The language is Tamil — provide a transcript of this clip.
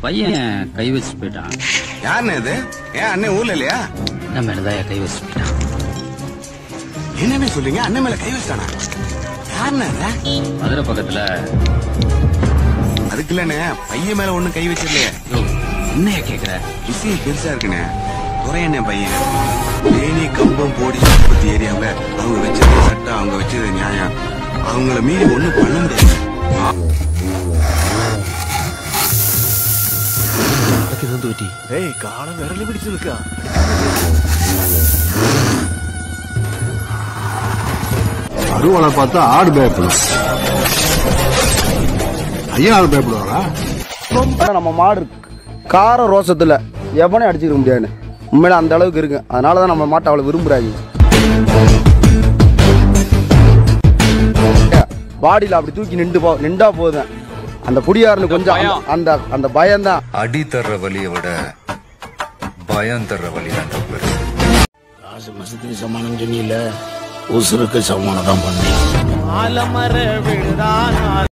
பையன் கை வச்சு போயிட்டான் யாருண்ணே இது ஏன் அண்ணன் ஊர்ல இல்லையா நம்ம மேலதான் கை வச்சு போயிட்டான் என்னமே சொல்றீங்க அண்ணன் மேல கை வச்சானா யாருண்ணே அது? மதுரை பக்கத்துல அதுக்கு இல்லண்ணே பையன் மேல ஒண்ணும் கை வச்சிடலையே யோ, என்னைய கேக்குற விஷயம் பெருசா இருக்குண்ணே துறையண்ணே பையன் தேனி கம்பம் போடி உற்பத்தி ஏரியாவுல அவங்க வச்சது சட்டம் அவங்க வச்சது நியாயம் அவங்கள மீறி ஒண்ணும் பண்ண முடியாது ഏയ് കാളെ വിരല് പിടിച്ചു നിൽക്കുക அருவாளை பார்த்தா ஆடு பயப்படும் ஐயா ஆடு பயப்படுவாரா ஆனா நம்ம மாடு கார ரோசத்துல எவனே அடிச்சுக்க முடியாது உண்மையில அந்த அளவுக்கு இருக்கு அதனால தான் நம்ம மாட்டை அவ்வளவு விரும்புறாங்க பாடியில அப்படி தூக்கி நின்று போ நின்றா போதும் அந்த குடியாரனு கொஞ்சம் அந்த- அந்த அந்த பயம்தான் அடி தர்ற வலியை விட பயம் தர்ற வலி தான் பெருசு காசு மசத்துக்கு சமானம் சொன்னியில உசுருக்கு சமானம் தான் பண்ணி ആലമര വിഴുതാൻ